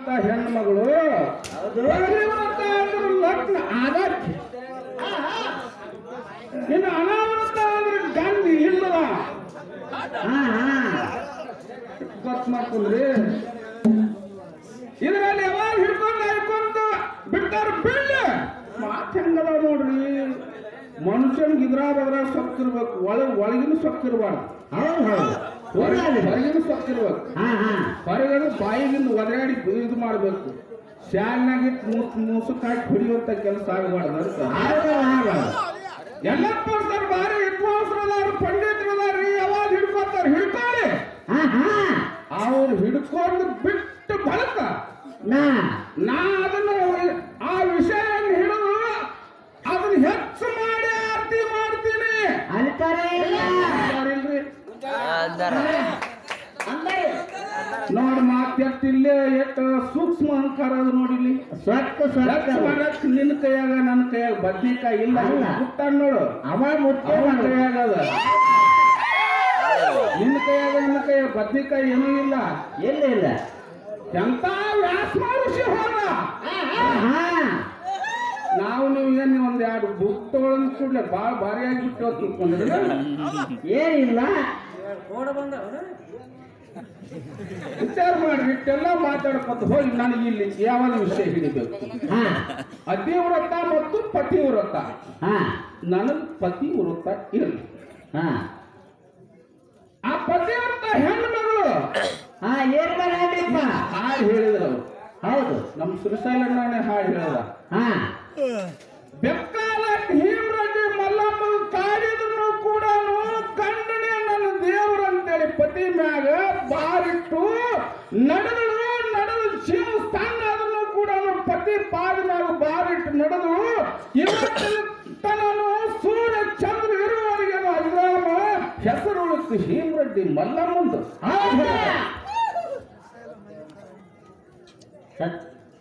ಪತಿವ್ರತ ಹೆಣ್ಮಗಳು ಪತಿವ್ರತ ಅಂದ್ರೆ ಲಗ್ನ ಆಗಕ್ಕೆ ಇನ್ನು ಅನಾವೃತ ಅಂದ್ರೆ ಗಂಡ ಇಲ್ಲದ ಹಾ ಹಾ ಗೊತ್ತು ಮಾಡ್ಕೊಂಡ್ರಿ ಇದರಲ್ಲಿ ಯಾವಾಗ ಹಿಡ್ಕೊಂಡು ಹಿಡ್ಕೊಂಡು ಬಿಟ್ಟಾರ ಬೀಳ ಮಾತು ಹೆಂಗದ ನೋಡ್ರಿ ಮನುಷ್ಯನ್ಗೆ ಇದ್ರಾಗ ಅದ್ರಾಗ ಸೊಕ್ಕಿರ್ಬೇಕು ಒಳಗ್ ಒಳಗಿನ ಸೊಕ್ಕಿರ್ಬಾರ್ದು ಹೌದು ಹೌದು ಹೊರಗಿನ ಹೊರಗಿನ ಸೊಕ್ಕಿರ್ಬೇಕು ಹಾ ಹಾ ಹೊರಗಡೆ ಬಾಯಿಗಿಂದ ಒದರಾಡಿ ಇದು ಮಾಡಬೇಕು ಶಾಲ್ನಾಗಿಟ್ಟು ಮೂಸ್ ಮೂಸಕ್ ಹಾಕಿ ಹೊಡಿಯುವಂತ ಕೆಲಸ ಆಗಬಾರ್ದು ಅಂತ ಹೌದು ಹೌದು ಎಲ್ಲಪ್ಪ ಸರ್ ಭಾರಿ ವಿದ್ವಾಂಸರದಾರ ಪಂಡಿತರದಾರ್ರಿ ಯಾವಾಗ ಹಿಡ್ಕೊತಾರ ಹಿಡ್ಕೊಳ್ಳಿ ಹಾ ಹಾ ಅವ್ರು ಹಿಡ್ಕೊಂಡು ಬಿಟ್ಟು ಬಳಕ ನಾ ನಾ ಅದನ್ನು ಆ ವಿಷಯವನ್ನು ಹಿಡಿದು ಅದನ್ನ ಹೆಚ್ಚು ಮಾಡಿ ಆರತಿ ಮಾಡ್ತೀನಿ ಅಂತಾರೆ ಇಲ್ಲ ಯಾರಿಲ್ರಿ? ಅಂದರೆ ನೋಡ್ ಮಾತ್ ಇಲ್ಲೇ ಎಷ್ಟು ಸೂಕ್ಷ್ಮ ಅಹಂಕಾರ ಅದು ನೋಡಿಲಿ ಸ್ವಕ್ಕ ಲಕ್ಷ ಸ್ವಕ್ಕ ಮಾಡಕ್ ನಿನ್ನ ಕೈಯಾಗ ನನ್ನ ಕೈಯಾಗ ಬದ್ನಿಕಾಯಿ ಇಲ್ಲ ಅಲ್ಲ. ಹುಟ್ಟಾನ್ ನೋಡು ಅವ ಮುತ್ತೆ ಅವನ ಮಾಡು. ಕೈಯಾಗ ಅದ ನಿನ್ನ ಕೈಯಾಗ ನನ್ನ ಕೈಯಾಗ ಬದ್ನಿಕಾಯಿ ಏನೂ ಇಲ್ಲ ಇಲ್ಲ ಇಲ್ಲ ಎಂತ ವ್ಯಾಸ ಋಷಿ ಹೋದ ಹಾ ನಾವು ನೀವು ಏನು ಒಂದ್ ಎರಡು ಬುಕ್ ತಗೊಳಂದ್ ಕೂಡಲೇ ಭಾಳ ಭಾರಿ ಆಗಿಬಿಟ್ಟು ತಿಳ್ಕೊಂಡ್ರಿ ಏನಿಲ್ಲ ವಿಚಾರ ಮಾಡ್ರಿ ಇಷ್ಟೆಲ್ಲ ಮಾತಾಡ್ಕೊತ ಹೋಗಿ ನನಗೆ ಇಲ್ಲಿ ಯಾವ ವಿಷಯ ಹಿಡಿಬೇಕು ಹಾ ಅತಿವ್ರತ ಮತ್ತು ಪತಿವ್ರತ ಹಾ ನನಗೆ ಪತಿವ್ರತ ಇರಲಿ ಹಾ ಆ ಪತಿವ್ರತ ಹೆಣ್ಮಗಳು ಹಾ ಏನ್ ಮಾಡ್ರಿಪ್ಪ ಹಾಡು ಹೇಳಿದ್ರು ಅವ್ರು ಹೌದು ನಮ್ಮ ಶ್ರೀಶೈಲಣ್ಣನೇ ಹಾಡು ಹೇಳ್ದ ಹಾ ಬೆಕ್ಕಾಲ ಭೀಮರೆಡ್ಡಿ ಮಲ್ಲಮ್ಮ ಕಾಡಿದ್ರು ಕೂಡ ಗಂಡನೇ ನನ್ನ ದೇವ್ರು ಅಂತೇಳಿ ಪತಿ ಮ್ಯಾಗ ಬಾರಿಟ್ಟು ನಡೆದಳು ನಡೆದು ಜೀವ ಸ್ಥಾನ ಅದನ್ನು ಕೂಡ ಅವ್ರ ಪತಿ ಪಾದ ಮ್ಯಾಗ ಬಾರಿಟ್ಟು ನಡೆದು ಇವತ್ತನು ಸೂರ್ಯ ಚಂದ್ರ ಇರುವವರೆಗೆ ಅಜರಾಮ ಹೆಸರುಳಿತು ಭೀಮರೆಡ್ಡಿ ಮಲ್ಲಮ್ಮಂದು ಸತ್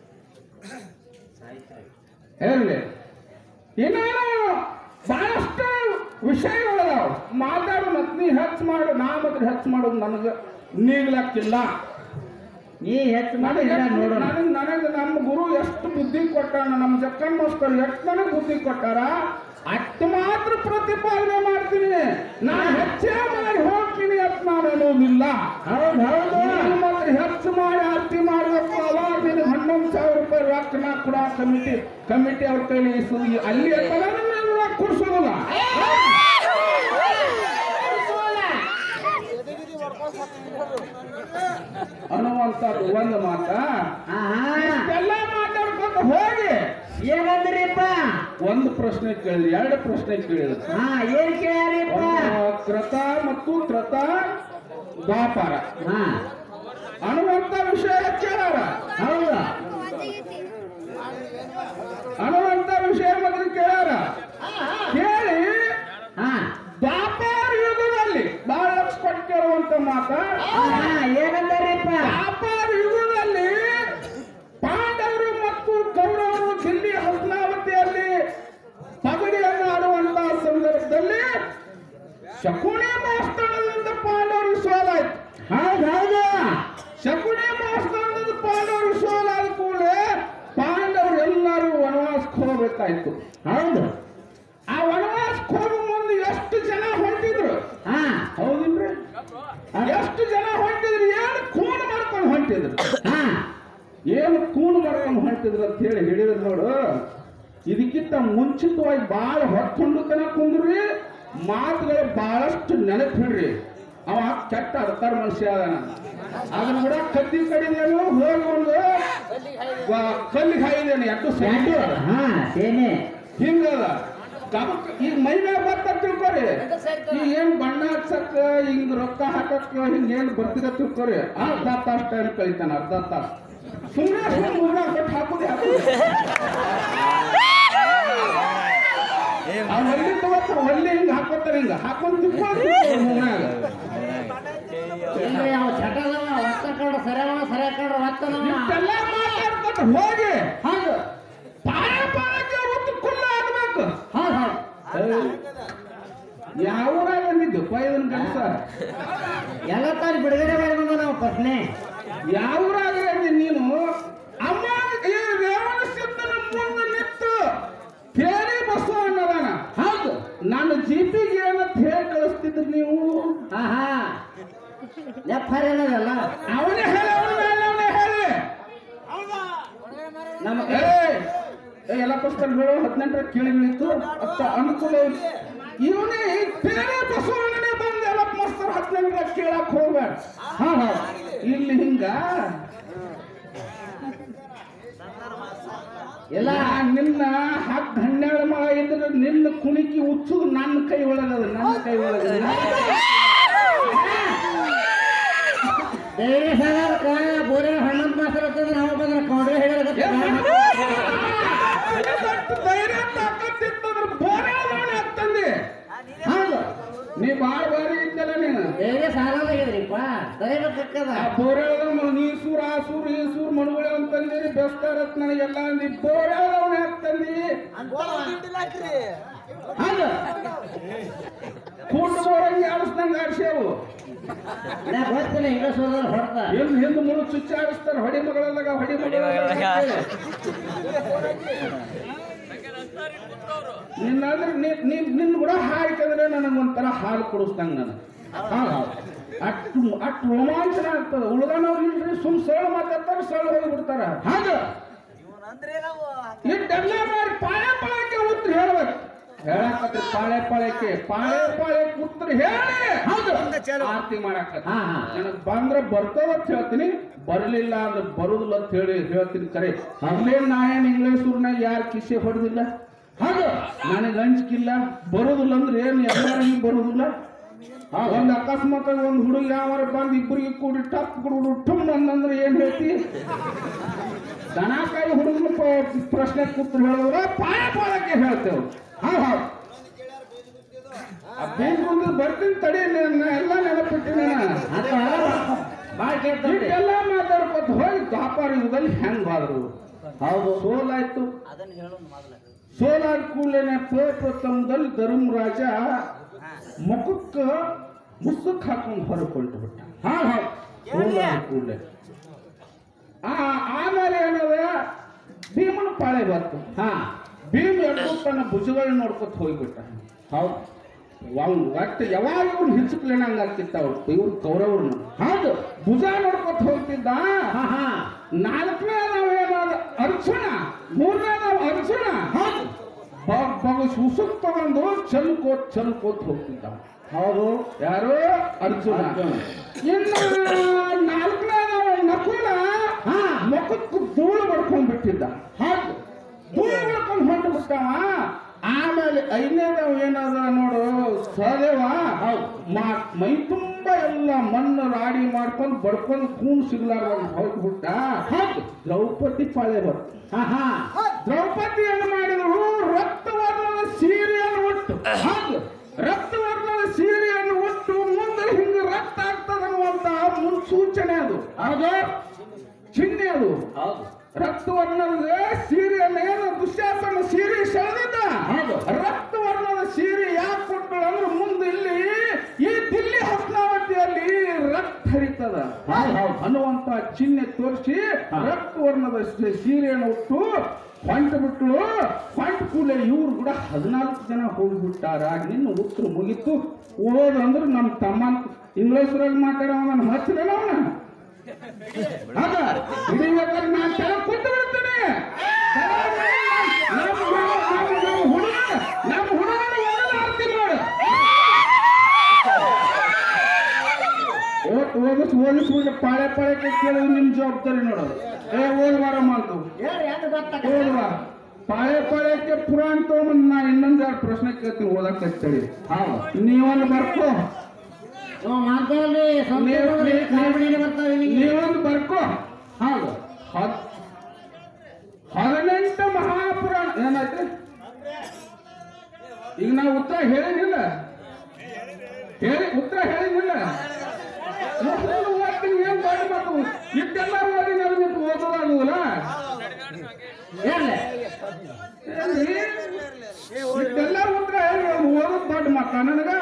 ಹೇಳಿ ಇನ್ನೇನು ಬಹಳಷ್ಟು ವಿಷಯಗಳದಾವ ಮಾತಾಡು ಮತ್ ನೀ ಹೆಚ್ಚು ಮಾಡು ನಾ ಮಾತ್ರ ಹೆಚ್ಚು ಮಾಡೋದು ನನಗೆ ನೀಗ್ಲಕ್ಕಿಲ್ಲ ನೀ ಹೆಚ್ಚು ಮಾಡಿ ನನಗೆ ನೋಡೋಣ ನನಗೆ ನನಗೆ ನಮ್ಮ ಗುರು ಎಷ್ಟು ಬುದ್ಧಿ ಕೊಟ್ಟಾನ ನಮ್ಮ ಜಕ್ಕನ್ ಮಾಸ್ತರ್ ಎಷ್ಟು ನನಗೆ ಬುದ್ಧಿ ಕೊಟ್ಟಾರ ಅಷ್ಟು ಮಾತ್ರ ಪ್ರತಿಪಾದನೆ ಮಾಡ್ತೀನಿ ನಾ ಹೆಚ್ಚೇ ಮಾಡಿ ಹೋಗ್ತೀನಿ ಅಂತ ನಾನು ಅನ್ನೋದಿಲ್ಲ ಹೌದು ಹೌದು ನೀನು ಮಾತ್ರ ಹೆಚ್ಚು ಮಾಡಿ ಆಸ್ತಿ ಮಾಡಬೇಕು ಅವಾಗ ನಿನಗೆ ಹನ್ನೊಂದು ಸಾವಿರ ರೂಪಾಯಿ ರೊಕ್ಕ ನಾ ಕೊಡ ಕಮಿಟಿ ಕಮಿಟಿ ಅವ್ರ ಕೈಲಿ ಇಸು- ಅಲ್ಲಿ ರೊಕ್ಕ ಕೊಡ್ಸೋದಿಲ್ಲ ಅನ್ನುವಂಥದ್ದು ಒಂದು ಮಾತ ಹಾ ಹಾ ಎಲ್ಲ ಮಾತಾಡ್ಕೊಂಡು ಹೋಗಿ ಏನಂದ್ರಿಪ್ಪ ಒಂದು ಪ್ರಶ್ನೆ ಕೇಳಿದ್ರು ಎರಡು ಪ್ರಶ್ನೆ ಕೇಳಿದ್ರು ಹಾ ಏನ್ ಕೇಳ್ಯಾರಿಪ್ಪ ಒಂದು ಕೃತ ಮತ್ತು ಕೃತ ವ್ಯಾಪಾರ ಹಾ ಅನ್ನುವಂಥ ವಿಷಯ ಕೇಳಾರ ಹೌದು ಅನ್ನುವಂಥ ವಿಷಯ ಮೊದಲು ಕೇಳಾರ ಕೇಳಿ ಹಾ ವ್ಯಾಪಾರ ಯುಗದಲ್ಲಿ ಬಹಳ ಕೊಟ್ಟು ಕೇಳುವಂತ ಮಾತ ಹಾ ಏನಂದಾರಿಪ್ಪ ವ್ಯಾಪಾರ ಯುಗದಲ್ಲಿ ಪಾಂಡವರು ಮತ್ತು ಕೌರವರು ದಿಲ್ಲಿ ಹಸ್ನಾವತಿಯಲ್ಲಿ ಪಗಡಿಯನ್ನು ಆಡುವಂತಹ ಸಂದರ್ಭದಲ್ಲಿ ಶಕುನಿ ಮಾಸ್ತನದಿಂದ ಪಾಂಡವರು ಸೋಲಾಯ್ತು ಹೌದು ಹೌದು ಶಕುನಿ ಮಾಸ್ತನದಿಂದ ಪಾಂಡವರು ಸೋಲಾದ ಕೂಡಲೇ ಪಾಂಡವರು ಎಲ್ಲರೂ ವನವಾಸಕ್ಕೆ ಹೋಗಬೇಕಾಯ್ತು ಹೌದು ಆ ವನವಾಸಕ್ಕೆ ಹೋಗೋ ಮುಂದೆ ಎಷ್ಟು ಜನ ಹೊಂಟಿದ್ರು ಹಾ ಹೌದಿಲ್ರಿ ಎಷ್ಟು ಜನ ಹೊಂಟಿದ್ರು ಏನು ಕೂಣ್ ಮಾಡ್ಕೊಂಡು ಹೊಂಟಿದ್ರು ಹಾ ಏನು ಕೂಣ್ ಮಾಡ್ಕೊಂಡು ಹೊಂಟಿದ್ರು ಅಂತ ಹೇಳಿ ಹೇಳಿದ್ರು ನೋಡು ಇದಕ್ಕಿಂತ ಮುಂಚಿತವಾಗಿ ಭಾಳ ಹೊತ್ಕೊಂಡು ತನ ಕುಂದ್ರಿ ಮಾತುಗಳು ಬಹಳಷ್ಟು ನೆನಪು ಹಿಡ್ರಿ ಅವ ಕೆಟ್ಟ ಅರ್ತಾರ ಮನುಷ್ಯ ಅದಾನ ಅದನ್ನ ಕೂಡ ಕದ್ದಿ ಕಡಿದೇನು ಹೋಗಿ ಒಂದು ವ- ಕಲ್ಲಿಗೆ ಹಾಯಿದೇನು ಎಟ್ಟು ಸೆಂಟು ಹಾ ಸೇನೆ ಹಿಂಗದ ಗಮಕ್ ಈಗ ಮೈ ಮ್ಯಾಗ ಬರ್ತ ತಿಳ್ಕೊರಿ ಈಗ ಏನ್ ಬಣ್ಣ ಹಚ್ಚಕ್ಕ ಹಿಂಗ್ ರೊಕ್ಕ ಹಾಕಕ್ಕ ಹಿಂಗ ಏನ್ ಬರ್ತಿದ ತಿಳ್ಕೊರಿ ಅರ್ಧ ತಾಸ್ ಟೈಮ್ ಕಳಿತಾನ ಅರ್ಧ ತಾಸ್ ಸುಮ್ಮನೆ ಸುಮ್ಮನೆ ಮೂರ್ನಾಲ್ಕು ಕೊಟ್ಟು ಹಾಕುದೇ ಹಾಕುದು ಆ ಒಲ್ಲಿ ತಗೋತಾರ ಒಲ್ಲಿ ಹಿಂಗ ಹಾಕೋತಾರ ಹಿಂಗ ಹಾಕೊಂಡ್ ತಿಳ್ಕೊರಿ ಮೂರ್ನಾಗ ಇಲ್ರಿ ಅವ ಚಟದವ ಒತ್ತ ಕಳ್ರ ಸರಿಯವ ಸರಿಯ ಕಳ್ರ ಒತ್ತನವ ಇಷ್ಟೆಲ್ಲ ಮಾತಾಡ್ಕೊತ ಹೋಗಿ ಹೌದು ಪಾಯ ಪಾಯಕ್ಕೆ ಒತ್ತು ಕುಲ್ಲ ಆಗ್ಬೇಕು ಹೌದು ಹೌದು ಯಾವ ಊರಾಗ ಬಂದಿದ್ದು ಪೈದನ್ ಕೆಲಸ ಎಲ್ಲ ತಾನು ಬಿಡುಗಡೆ ಮಾಡಿ ಬಂದ ನಾವು ಪ್ರಶ್ನೆ ಯಾವ ಊರಾಗ ನೀನು ನಮ್ಮ ಏ ಏ ಎಲ್ಲ ಪುಸ್ತಕ ಹೇಳು ಹದಿನೆಂಟರ ಕೇಳಿಗಳಿತ್ತು ಅತ್ತ ಅನುಕೂಲ ಇವನೇ ಬೇರೆ ಬಸವಣ್ಣನೇ ಬಂದು ಎಲ್ಲ ಮಸ್ತರ ಹದಿನೆಂಟರ ಕೇಳಕ್ ಹೋಗ್ಬೇಡ ಹಾ ಹಾ ಇಲ್ಲಿ ಹಿಂಗ ಎಲ್ಲ ನಾ ನಿನ್ನ ಹತ್ತು ಹನ್ನೆರಡು ಮಳ ಇದ್ರೆ ನಿನ್ನ ಕುಣಿಕಿ ಉಚ್ಚುದು ನನ್ನ ಕೈ ಒಳಗದ ನನ್ನ ಕೈ ಒಳಗದ ಧೈರ್ಯ ಸಾಗರಕ್ಕ ಬೋರೆ ಹನ್ನೊಂದು ಮಾಸ ಇರ್ತದೆ ನಾವು ಬಂದ್ರೆ ಕೌಡ್ರೆ ಹೇಳಿದ್ರೆ ಎಷ್ಟು ಧೈರ್ಯ ತಾಕತ್ತಿತ್ತಂದ್ರೆ ಬೋರೆ ಅವನೇ ಆಗ್ತಂದೆ ಹೌದು ನೀ ಬಾಳ ಬಾರಿ ಇದ್ದಲ್ಲ ನೀನು ಧೈರ್ಯ ಸಾಲಾಗಿದ್ರಿಪ್ಪ ತರಿಬೇಕಕ್ಕದ ಆ ಬೋರೆಳದ ನೀ ಸೂರ ಆ ಸೂರ್ ಈ ಸೂರ್ ಮನುಗಳು ಅಂತಂದಿರಿ ಬೆಸ್ತಾರತ್ ನನಗೆಲ್ಲ ಅಂದಿ ಬೋರೆಳದವನೇ ಆಗ್ತಂದಿ ಹೌದು ಕೂಟ ಬೋರಂಗಿ ಆಡಿಸ್ದಂಗ ಆಡ್ಸೇವು ನಾ ಗೊತ್ತಿಲ್ಲ ಇಂಗ್ಲಿಷ್ ಓದೋರು ಹೊಡ್ತ ಹಿಂದ್ ಹಿಂದ್ ಮುಳು ಚುಚ್ಚಿ ಆಡಿಸ್ತಾರ ಹೊಡಿ ಮಗಳಲ್ಲಾಗ ಹೊಡಿ ಮಗಳಲ್ಲಾಗ ನಿನ್ನ ಅಂದ್ರೆ ನೀ- ನೀ ನಿನ್ನ ಕೂಡ ಹಾರಿಕಂದ್ರೆ ನನಗೆ ಒಂಥರ ಹಾಲು ಕುಡಿಸ್ದಂಗ ನಾನು ಅಷ್ಟು ಅಷ್ಟು ರೋಮಾಂಚನ ಆಗ್ತದೆ ಉಳ್ದನವ್ರು ಇಲ್ರಿ ಸುಮ್ ಸರಳ ಮಾತಾಡ್ತಾರೆ ಸರಳ ಹೋಗ್ಬಿಡ್ತಾರ ಹೌದು ಇಟ್ಟೆಲ್ಲ ಮಾಡಿ ಪಾಳೆ ಪಾಳಕ್ಕೆ ಉತ್ತರ ಹೇಳ್ಬೇಕು ಹೇಳಕತ್ತಿ ಪಾಳೆ ಪಾಳಕ್ಕೆ ಪಾಳೆ ಪಾಳಕ್ಕೆ ಉತ್ತರ ಹೇಳಿ ಹೌದು ಆರತಿ ಮಾಡಕ ಹಾ, ಹಾ. ನನಗೆ ಬಂದ್ರೆ ಬರ್ತದ ಅಂತ ಹೇಳ್ತೀನಿ ಬರಲಿಲ್ಲ ಅಂದ್ರೆ ಬರುದಿಲ್ಲ ಅಂತ ಹೇಳಿ ಹೇಳ್ತೀನಿ ಕರೆ ಅಲ್ಲೇ ನಾ ಏನ್ ಇಂಗ್ಲೇಶ್ವರ್ನಾಗ ಯಾರು ಕಿಸೆ ಹೊಡೆದಿಲ್ಲ ಹೌದು ನನಗೆ ಹಂಚಿಕಿಲ್ಲ ಬರುದಿಲ್ಲ ಅಂದ್ರೆ ಏನು ಎಲ್ಲರಿಗೂ ಬರುದಿಲ್ಲ ಒಂದು ಅಕಸ್ಮಾತ್ ಒಂದು ಹುಡುಗ ಯಾವಾರ ಬಂದು ಇಬ್ಬರಿಗೆ ಕೂಡಿ ಟಪ್ ಕುಡಿದು ಟುಮ್ ಅಂದಂದ್ರೆ ಏನ್ ಹೇಳ್ತಿ ದನಕಾಯಿ ಹುಡುಗನ ಪ್ರಶ್ನೆ ಕೂತ್ರು ಹೇಳಿದ್ರೆ ಪಾಯ ಪಾಳಕ್ಕೆ ಹೇಳ್ತೇವೆ ಹೌದು ಹೌದು ಬೇಂದ್ರೆ ಬರ್ತೀನಿ ತಡಿ ನನ್ನ ಎಲ್ಲ ನೆನಪಿಟ್ಟಿನ ಅಂತ ಭಾಳ ಕೇಳ್ತಾರೆ ಇಷ್ಟೆಲ್ಲ ಮಾತಾಡ್ಕೊತ ಹೋಗಿ ವ್ಯಾಪಾರ ಯುಗದಲ್ಲಿ ಹೆಂಗ್ ಬಾದ್ರು ಹೌದು ಸೋಲಾಯ್ತು ಸೋಲಾದ ಕೂಡಲೇ ಪ್ರಪ್ರಥಮದಲ್ಲಿ ಧರ್ಮರಾಜ ಮುಖಕ್ಕ ಮುಸುಕ್ ಹಾಕೊಂಡು ಹೊರಕೊಳ್ತು ಬಿಟ್ಟ ಹಾ ಹಾ ಸೋಲಾದ ಕೂಡಲೇ ಆ ಆಮೇಲೆ ಏನದ ಭೀಮನ ಪಾಳೆ ಬಂತು ಹಾ ಭೀಮ್ ಎದ್ದು ತನ್ನ ಭುಜಗಳನ್ನ ನೋಡ್ಕೊತ ಹೋಗ್ಬಿಟ್ಟ ಹೌದು ಅವ್ನು ಒಟ್ಟು ಯಾವಾಗ ಇವ್ನು ಹಿಚ್ಚಕ್ಲೇನ ಹಂಗಾಗ್ತಿತ್ತ ಅವ್ರು ಇವ್ರು ಕೌರವ್ರನ್ನ ಹೌದು ಭುಜ ನೋಡ್ಕೊತ ಹೋಗ್ತಿದ್ದ ಹಾ ಹಾ ನಾಲ್ಕನೇ ನಾವೇನಾದ ಅರ್ಜುನ ಮೂರನೇ ನಾವು ಅರ್ಜುನ ಹೌದು ಬಗ್ ಬಗ್ ಸುಸುಕ್ ತಗೊಂಡು ಚಲ್ಕೋತ್ ಚಲ್ಕೋತ್ ಹೋಗ್ತಿದ್ದ ಹೌದು ಯಾರು ಅರ್ಜುನ ಅರ್ಜುನ. ಇನ್ನು ನಾಲ್ಕನೇ ನಾವು ನಕುಲ ಹಾ. ಮುಖಕ್ಕೆ ಧೂಳು ಬಡ್ಕೊಂಡ್ ಬಿಟ್ಟಿದ್ದ ಹೌದು ಧೂಳು ಬಡ್ಕೊಂಡು ಹೊಂಟು ಬಿಟ್ಟವ ಆಮೇಲೆ ಐದನೇದವ ಏನದ ನೋಡು ಸಹದೇವ ಹೌದು ಮಾ ಮೈ ತುಂಬ ಎಲ್ಲ ಮಣ್ಣು ರಾಡಿ ಮಾಡ್ಕೊಂಡು ಬಡ್ಕೊಂಡು ಕೂಣ್ ಸಿಗ್ಲಾರ್ದಂಗ ಹೋಗ್ಬಿಟ್ಟ ಹೌದು ದ್ರೌಪದಿ ಪಾಳೆ ಬಂತು ಹಾ ಹಾ ದ್ರೌಪದಿ ಏನು ಮಾಡಿದ್ರು ರಕ್ತವರ್ಣದ ಸೀರೆಯನ್ನು ಉಟ್ಟು ಹೌದು ರಕ್ತವರ್ಣದ ಸೀರೆಯನ್ನು ಉಟ್ಟು ಮುಂದೆ ಹಿಂಗೆ ರಕ್ತ ಆಗ್ತದನ್ನುವಂತ ಮುನ್ಸೂಚನೆ ಅದು ಹೌದು ಚಿಹ್ನೆ ಅದು ಹೌದು ರಕ್ತವರ್ಣದ ಸೀರೆಯನ್ನು ಏನು ದುಶ್ಯಾಸನ ಸೀರೆ ಸೆಳೆದಿದ್ದ ಹೌದು. ರಕ್ತವರ್ಣದ ಸೀರೆ ಯಾಕೆ ಕೊಟ್ಟಳು ಅಂದ್ರೆ ಮುಂದೆ ಇಲ್ಲಿ ಈ ದಿಲ್ಲಿ ಹಸ್ನಾವತಿಯಲ್ಲಿ ರಕ್ತ ಹರಿತದ ಹೌದು, ಹೌದು. ಅನ್ನುವಂತ ಚಿಹ್ನೆ ತೋರಿಸಿ ಹಾ. ರಕ್ತವರ್ಣದ ಸ- ಸೀರೆಯನ್ನು ಉಟ್ಟು ಹೊಂಟು ಬಿಟ್ಲು ಹೊಂಟು ಕೂಡಲೇ ಇವ್ರು ಕೂಡ ಹದಿನಾಲ್ಕು ಜನ ಹೋಗ್ಬಿಟ್ಟಾರ ನಿನ್ನ ಉತ್ತರ ಮುಗೀತು ಓದಂದ್ರೆ ನಮ್ಮ ತಮ್ಮ ಇಂಗ್ಲೇಶ್ವರಲ್ಲಿ ಮಾತಾಡೋ ನನ್ನ ಹಚ್ಚಿರಲ್ಲ ಅವನ ಅದ ಹಿಡಿಬೇಕಾದ್ರೆ ನಾನು ತಲೆ ಕೊಟ್ಟು ಬಿಡ್ತೇನೆ ನಮ್ಮ ಹುಡುಗ ನಮ್ಮ ಹುಡುಗ ನಮ್ಮ ಹುಡುಗನ ಓದಲು ಆರ್ತಿ ಮಾಡು ಓಟ್ ಓದಿಸ್ ಓದಿಸ್ಬಿಟ್ಟು ಪಾಳೆ ಪಾಳೆ ಕೇಳೋದು ನಿಮ್ ಜವಾಬ್ದಾರಿ ನೋಡೋದು ಏ ಓದ್ ಬಾರಮ್ಮ ಅಂತ ಹೇಳಿ ಹೆಂಗ್ ಗೊತ್ತಾಗ ಓದ್ವಾ ಪಾಳೆ ಪಾಳೆಕ್ಕೆ ಪುರಾಣ ತಗೊಂಬಂದು ನಾ ಇನ್ನೊಂದು ಎರಡು ಪ್ರಶ್ನೆ ಕೇಳ್ತೀನಿ ಓದಕ್ ಹಚ್ಚಳಿ ಹೌದು ನೀವೊಂದು ಬರ್ಕೋ ನಾವು ಮಾತಾಡಿ ಸ್ವಂತ ನೀವು- ಹೋದ್ರೆ ನೀವು- ಕಾಯಿಪಲ್ಯನೇ ಬರ್ತಾವೆ ನಿಮಗೆ ನೀವೊಂದು ಬರ್ಕೋ ಹೌದು ಹದ್ ಹದಿನೆಂಟು ಮಹಾಪುರಾಣ ಏನಾಯ್ತು ಈಗ ನಾವು ಉತ್ತರ ಹೇಳಿದಿಲ್ಲ ಹೇಳಿ ಉತ್ತರ ಹೇಳಿದಿಲ್ಲ ಮುಸ್ಲಿಂ ಓದ್ತೀನಿ ಏನ್ ದೊಡ್ಡ ಮಾತು ಇಷ್ಟೆಲ್ಲ ಓದಿ ನಾವು ನಿಂತು ಓದೋದಾಗುದಿಲ್ಲ ಹೇಳಿ ಏನ್ರಿ? ಇಷ್ಟೆಲ್ಲ ಉತ್ತರ ಹೇಳಿ ಓದೋದು ದೊಡ್ಡ ಮಾತ ನನಗ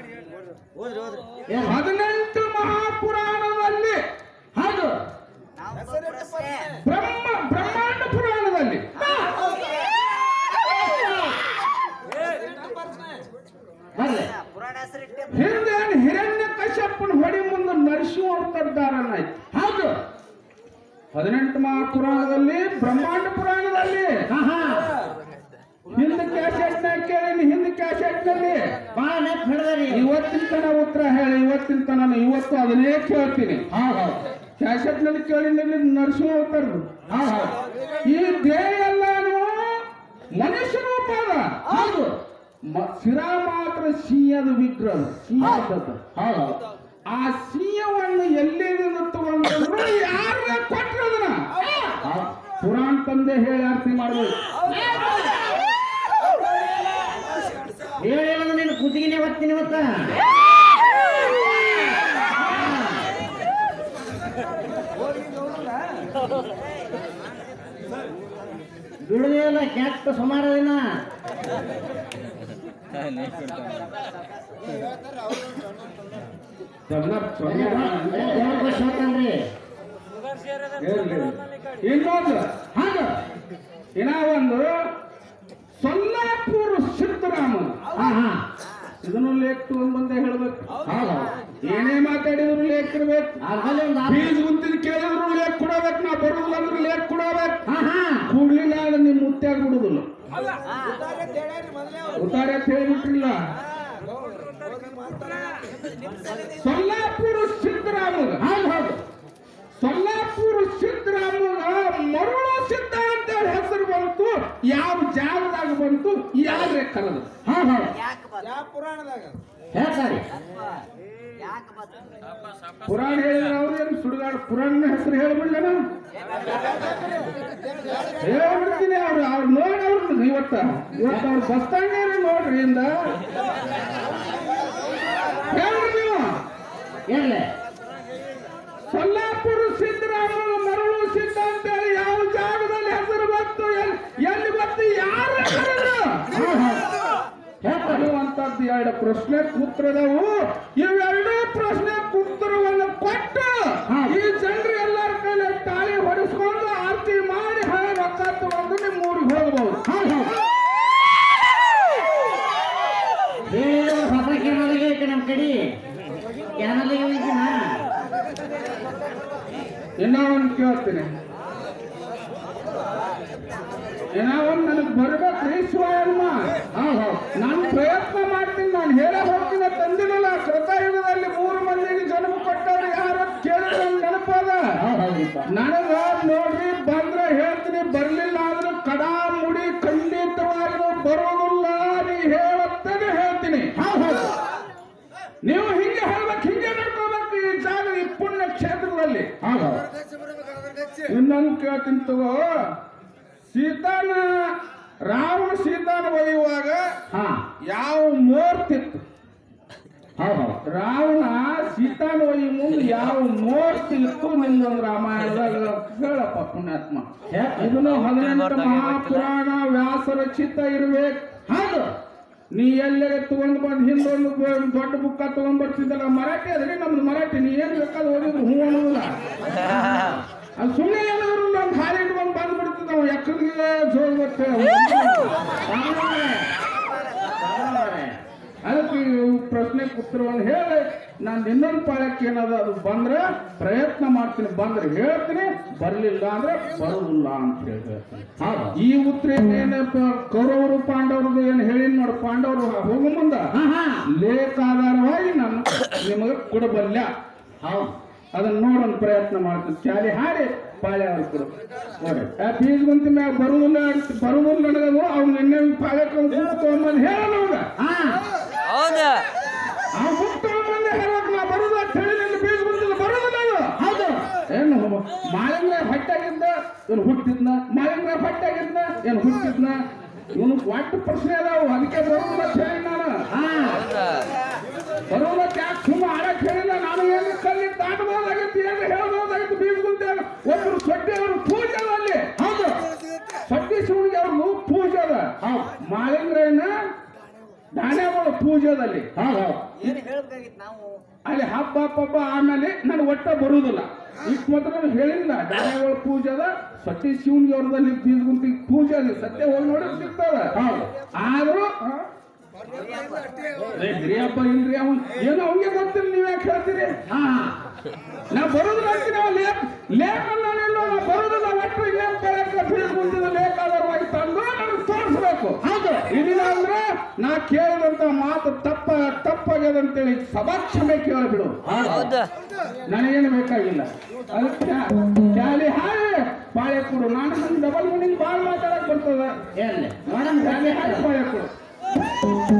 ಹೇಳಿ ಹದಿನೆಂಟು ಮಹಾಪುರಾಣದಲ್ಲಿ ಹೌದು ಬ್ರಹ್ಮ ಬ್ರಹ್ಮಾಂಡ ಪುರಾಣದಲ್ಲಿ ಬರ್ಲಿ ಹಿಂದೆ ಹಿರಣ್ಯ ಕಶ್ಯಪನ ಹೊಡಿ ಮುಂದೆ ನರಸಿಂಹ ಅವತಾರನಾಯ್ತು ಹೌದು ಹದಿನೆಂಟು ಹದಿನೆಂಟು ಮಹಾಪುರಾಣದಲ್ಲಿ ಬ್ರಹ್ಮಾಂಡ ಪುರಾಣದಲ್ಲಿ ಹಾ ಹಾ ಹಿಂದ್ ಕ್ಯಾಸೆಟ್ನಾಗ ಕೇಳಿನಿ ಹಿಂದ್ ಕ್ಯಾಸೆಟ್ನಲ್ಲಿ ಬಾಳ ನೆಪ್ ಹಿಡ್ದರಿ ಇವತ್ತಿನ ತನ ಉತ್ತರ ಹೇಳಿ ಇವತ್ತಿನ ತನ ನಾನು ಇವತ್ತು ಅದನ್ನೇ ಕೇಳ್ತೀನಿ ಹೌದ್ ಹೌದ್ ಕ್ಯಾಸೆಟ್ನಲ್ಲಿ ಕೇಳಿನಿ ನರಸಿಂಹ ಅವತಾರದು ಹೌದ್ ಹೌದ್ ಈ ದೇಹ ಎಲ್ಲಾನು ಮನುಷ್ಯ ರೂಪ ಅದ ಹೌದು ಮ- ಶಿರಾ ಮಾತ್ರ ಸಿಂಹದ ವಿಗ್ರಹ ಸಿಂಹದದ್ದು ಹೌದ್ ಹೌದ್ ಆ ಸಿಂಹವನ್ನು ಎಲ್ಲಿಂದ ತಗೊಂಡ್ರು ಯಾರು ಕೊಟ್ರು ಅದನ್ನ ಹೌದ್ ಪುರಾಣ ತಂದೆ ಹೇಳಿ ಅರ್ಥ ಮಾಡ್ಬೇಕು ಹೇಳಿಲ್ಲ ನೀನು ಕುತ್ತಿಗೆನೆ ಒತ್ತೀನಿ ಇವತ್ತ ಬಿಡುದೇ ಇಲ್ಲ ಕೆಟ್ಟ ಸುಮಾರು ದಿನ ಜಗನ್ನಾಥ್ ಸ್ವಾಮಿ ದೇವ್ರ ಬಸ್ ಹೋಗ್ತಾನ್ರಿ ಹೇಳ್ರಿ. ಇನ್ನೊಂದು ಹೌದು ಇನ್ನ ಒಂದು ಸೊಲ್ಲಾಪುರ ಸಿದ್ದರಾಮ ಹಾ ಹಾ ಇದನ್ನು ಲೇಖ ತಗೊಂಡ್ ಬಂದೆ ಹೇಳ್ಬೇಕು ಹೌದು ಏನೇ ಮಾತಾಡಿದ್ರು ಲೇಖ ಇರ್ಬೇಕು ಅದ್ರಲ್ಲಿ ಒಂದು ಆರು- ಬೀಜ ಗುಂತಿನ ಕೇಳಿದ್ರು ಲೇಖ ಕೊಡಬೇಕು ನಾ ಬರುದಿಲ್ಲ ಅಂದ್ರೆ ಲೇಖ ಕೊಡಬೇಕು ಹಾ ಹಾ ಕೂಡ್ಲಿಲ್ಲ ಅಂದ್ರೆ ನಿಮ್ ಮುತ್ಯಾಗ ಬಿಡುದಿಲ್ಲ ಉತ್ತಾರ ಅಂತ ಹೇಳ್ಬಿಟ್ರಿಲ್ಲ ಸೊಲ್ಲಾಪುರ ಸಿದ್ದರಾಮಗ ಹೌದು ಹೌದು ಸೊಲ್ಲಾಪುರ ಸಿದ್ದರಾಮಗ ಮರುಳು ಸಿದ್ಧ ಅಂತ ಹೇಳಿ ಹೆಸರು ಬಂತು ಯಾವ ಜಾಗದಾಗ ಬಂತು ಯಾರೇ ಕರೆದು ಹೌದು ಹೌದು ಹೇಳ್ತಾರೆ ಪುರಾಣ ಹೇಳಿದ್ರೆ ಅವ್ರೇನು ಸುಡುಗಾಡು ಪುರಾಣ ಹೆಸರು ಹೇಳ್ಬಿಡ್ಲೇನ ಹೇಳ್ಬಿಡ್ತೀನಿ ಅವ್ರು ಅವ್ರು ನೋಡಿ ಅವ್ರು ಇವತ್ತ ಇವತ್ತು ಅವ್ರು ಬಸ್ ಸ್ಟ್ಯಾಂಡ್ ನೋಡ್ರಿ ಇಂದ ಹೇಳ್ರಿ ನೀವು ಇರ್ಲಿ ಸೊಲ್ಲಾಪುರ ಸಿದ್ದರಾಮನ ಮರಳು ಸಿದ್ಧ ಅಂತೇಳಿ ಯಾವ ಜಾಗದಲ್ಲಿ ಹೆಸರು ಬಂತು ಎಲ್- ಎಲ್ಲಿ ಬಂತು ಯಾರು ಕರೆದ್ರು? ಹೌದು ಹೌದು ಹೇಳ್ತಾರೆ ಅನ್ನುವಂಥದ್ದು ಎರಡು ಪ್ರಶ್ನೆ ಕೂತ್ರದವು ಇವೆರಡೂ ಪ್ರಶ್ನೆ ಉತ್ತರವನ್ನು ಕೊಟ್ಟು ಹಾ. ಈ ಜನರು ಎಲ್ಲರ ಕೈಲಿ ತಾಳಿ ಹೊಡಿಸ್ಕೊಂಡು ಆರತಿ ಮಾಡಿ ಹಣ ರೊಕ್ಕ ತಗೊಂಡು ನಿಮ್ಮ ಊರಿಗೆ ಹೋಗಬಹುದು ಹೌದು ಹೌದು ಹೇಳಿದ ಹೊಸ ಕೆನಲಿಗೆ ಐತೆ ನಮ್ಮ ಕಡೆ ಕೆನಲಿಗೆ ಐತಿನ ಇನ್ನ ಒಂದು ಕೇಳ್ತೀನಿ ಇನ್ನ ಒಂದು ನನಗೆ ಬರ್ಬೇಕ್ರಿ ಶಿವಯಮ್ಮ ಹೌದು ಹೌದು ನಾನು ಪ್ರಯತ್ನ ಮಾಡ್ತೀನಿ ನಾನು ಹೇಳೇ ಹೋಗ್ತೀನಿ ತಂದಿರಲಿಲ್ಲ ಕೃತಯುಗದಲ್ಲಿ ಮೂರು ಮಂದಿಗೆ ಜನ್ಮ ಕೊಟ್ಟವ್ರು ಯಾರು ಕೇಳಿದ್ರೆ ನಂಗ್ ನೆನಪದ ಹೌದು ಹೌದಿಪ್ಪ ನನಗ ನೋಡ್ರಿ ಬಂದ್ರೆ ಹೇಳ್ತೀನಿ ಬರ್ಲಿಲ್ಲ ಅಂದ್ರೆ ಕಡಾ ಮುಡಿ ಖಂಡಿತವಾಗಿಯೂ ಬರೋದಿಲ್ಲ ನೀ ಹೇಳತ್ತೇನೆ ಹೇಳ್ತೀನಿ ಹೌದು ಹೌದು ನೀವು ಹಿಂಗೆ ಹೇಳ್ಬೇಕು ಹಿಂಗೆ ನಡ್ಕೋಬೇಕು ಈ ಜಾಗ ಈ ಪುಣ್ಯ ಕ್ಷೇತ್ರದಲ್ಲಿ ಹೌದು ಹೌದು ಇನ್ನೊಂದು ಕೇಳ್ತೀನಿ ತಗೋ ಸೀತಾನ ರಾವಣ ಸೀತಾನ ಒಯ್ಯುವಾಗ ಹಾ ಯಾವ ಮೂರ್ತಿತ್ತು ಹೌದು ಹೌದು ರಾವಣ ಸೀತಾನ ಒಯ್ಯ ಮುಂದೆ ಯಾವ ಮೂರ್ತಿ ಇತ್ತು ನಿಂದೊಂದು ರಾಮಾಯಣದಾಗ ಹೇಳಪ್ಪ ಪುಣ್ಯಾತ್ಮ ಹೇಳ್ತಾರೆ ಇದನ್ನು ಹದಿನೆಂಟು ಮಹಾಪುರಾಣ ವ್ಯಾಸ ರಚಿತ ಇರ್ಬೇಕು ಹೌದು ನೀ ಎಲ್ಲೇ ತಗೊಂಡ್ ಬಂದ್ ಹಿಂದೊಂದು ಬ- ದೊಡ್ಡ ಬುಕ್ಕ ತಗೊಂಡ್ ಬರ್ತಿದ್ದಲ್ಲ ಮರಾಠಿ ಅದ್ರಿ ನಮ್ದು ಮರಾಠಿ ನೀ ಏನ್ ಬೇಕಾದ್ರೆ ಓದಿದ್ರು ಹೂ ಅನ್ನೋದಿಲ್ಲ ಅದು ಸುಮ್ಮನೆ ಏನಾದ್ರು ನಮ್ ಖಾಲಿ ಇಟ್ಕೊಂಡ್ ಬಂದ್ ಬಿಡ್ತಿದ್ದಾವ ಎಕ್ಕಡಿಗೆ ಜೋರ್ ಗೊತ್ತೇ ಅದಕ್ಕೆ ಇವು ಪ್ರಶ್ನೆ ಉತ್ತರವನ್ನು ಹೇಳಿ ನಾನು ಇನ್ನೊಂದು ಪಾಳಕ್ಕೆ ಏನದ ಅದು ಬಂದ್ರೆ ಪ್ರಯತ್ನ ಮಾಡ್ತೀನಿ ಬಂದ್ರೆ ಹೇಳ್ತೀನಿ ಬರ್ಲಿಲ್ಲ ಅಂದ್ರೆ ಬರುದಿಲ್ಲ ಅಂತ ಹೇಳಿ ಹೇಳ್ತೀನಿ ಹೌದು ಈ ಉತ್ತರ ಏನಪ್ಪ ಕೌರವರು ಪಾಂಡವರು ಏನು ಹೇಳಿನ್ ನೋಡು ಪಾಂಡವರು ಹೋಗೋ ಮುಂದ ಹಾ ಹಾ ಲೇಖಾಧಾರವಾಗಿ ನಾನು ನಿಮಗೆ ಕೊಡಬಲ್ಯ ಹೌದು ಅದನ್ನ ನೋಡೋಣ ಪ್ರಯತ್ನ ಮಾಡ್ತೀನಿ ಚಾಲಿ ಹಾಡಿ ಪಾಳೆ ಅವ್ರು ಕೊಡು ನೋಡಿ ಆ ಬೀಜ ಗುಂತ ಮ್ಯಾಗ ಬರುದಿಲ್ಲ ಅಂತ ಬರುದಿಲ್ಲ ನನಗದು ಅವ್ನು ನಿನ್ನೆ ಪಾಳೆ ತಗೊಂಬಂದು ಹೇಳ ನಮ್ಗ ಹಾ ಹೌದಾ ಆ ಬುಕ್ ತಗೊಂಬಂದೆ ಹೇಳಕ್ ನಾ ಬರುದು ಅಂತ ಹೇಳಿ ನಿನ್ನ ಬೀಜ ಗುಂತಿಲ್ಲ ಬರುದಿಲ್ಲ ಅದು ಹೌದು ಏನು ಮಾಳಿಂಗ್ರ ಹೊಟ್ಟಾಗಿದ್ದ ಇವನು ಹುಟ್ಟಿದ್ನ ಮಾಳಿಂಗ್ರ ಹೊಟ್ಟಾಗಿದ್ನ ಏನು ಹುಟ್ಟಿದ್ನ ಇವನು ಒಟ್ಟು ಪ್ರಶ್ನೆ ಅದಾವು ಅದಕ್ಕೆ ಬರುದಿಲ್ಲ ಅಂತ ಹೇಳಿ ನಾನು ಹಾ ಹೌದಾ ಬರೋದ ಯಾಕೆ ಸುಮ್ಮ ಆಡಕ್ ಹೇಳಿಲ್ಲ ನಾನು ಏನು ಕಲ್ಲಿ ದಾಟಬಹುದಾಗಿತ್ತು ಏನು ಹೇಳಬಹುದಾಗಿತ್ತು ಬೀಜಗುಂತೆ ಒಬ್ಬರು ಸೊಡ್ಡಿ ಅವರು ಪೂಜೆ ಅದ ಅಲ್ಲಿ ಹೌದು ಸೊಡ್ಡಿ ಶಿವನಿಗೆ ಅವ್ರು ಪೂಜೆ ಅದ ಹೌದು ಮಾಳಿಂಗ್ರನ ದಾನ್ಯಗಳು ಪೂಜೆ ಅದ ಅಲ್ಲಿ ಹೌದು ಹೌದು ಅಲ್ಲಿ ಹಬ್ಬ ಪಬ್ಬ ಆಮೇಲೆ ನಾನು ಒಟ್ಟ ಬರುವುದಿಲ್ಲ ಇಷ್ಟು ಮಾತ್ರ ನಾನು ಹೇಳಿಲ್ಲ ದಾನ್ಯಗಳ ಪೂಜೆ ಅದ ಸತ್ಯ ಶಿವನಿಗೆ ಅವ್ರದಲ್ಲಿ ಬೀಜಗುಂತಿ ಪೂಜೆ ಅದ ಸತ್ಯ ಹೋಗಿ ನೋಡಿ ಸಿಗ್ತದ ಹೌದು ಆದ್ರೂ ಆ? ಏ, ಹಿರಿಯಪ್ಪ ಇಲ್ರಿ ಅವನ್ ಏನೋ ಅವ್ನಿಗೆ ಗೊತ್ತಿಲ್ಲ ನೀವ್ ಯಾಕೆ ಹೇಳ್ತೀರಿ ಹಾ ನಾ ಬರೋದಿಲ್ಲ ಅಂತೀನಿ ಅವ ಲೇಖ ಲೇಖ ನಾನೆಲ್ಲೋ ನಾ ಬರೋದಿಲ್ಲ ಹೇಳ್ಬೇಕು ಹೌದು ಇದಿಲ್ಲ ಅಂದ್ರೆ ನಾ ಕೇಳಿದಂತ ಮಾತು ತಪ್ಪ ತಪ್ಪಾಗ್ಯದಂತೇಳಿ ಸಭಾಕ್ಷಮೆ ಕೇಳಿಬಿಡು ಹೌದು ನನಗೇನು ಬೇಕಾಗಿಲ್ಲ ಅದಕ್ಕೆ ಕ್ಯಾಲಿ ಹಾಯ್ ಬಾಳೆ ಕೊಡು ನಾನು ನನ್ನ ಡಬಲ್ ಮೀನಿಂಗ್ ಭಾಳ ಮಾತಾಡಕ್ ಬರ್ತದ ಎಲ್ಲಿ ನೋಡಮ್ ಕ್ಯಾಲಿ ಹಾಯ್ ಬಾಳೆ ಕೊಡು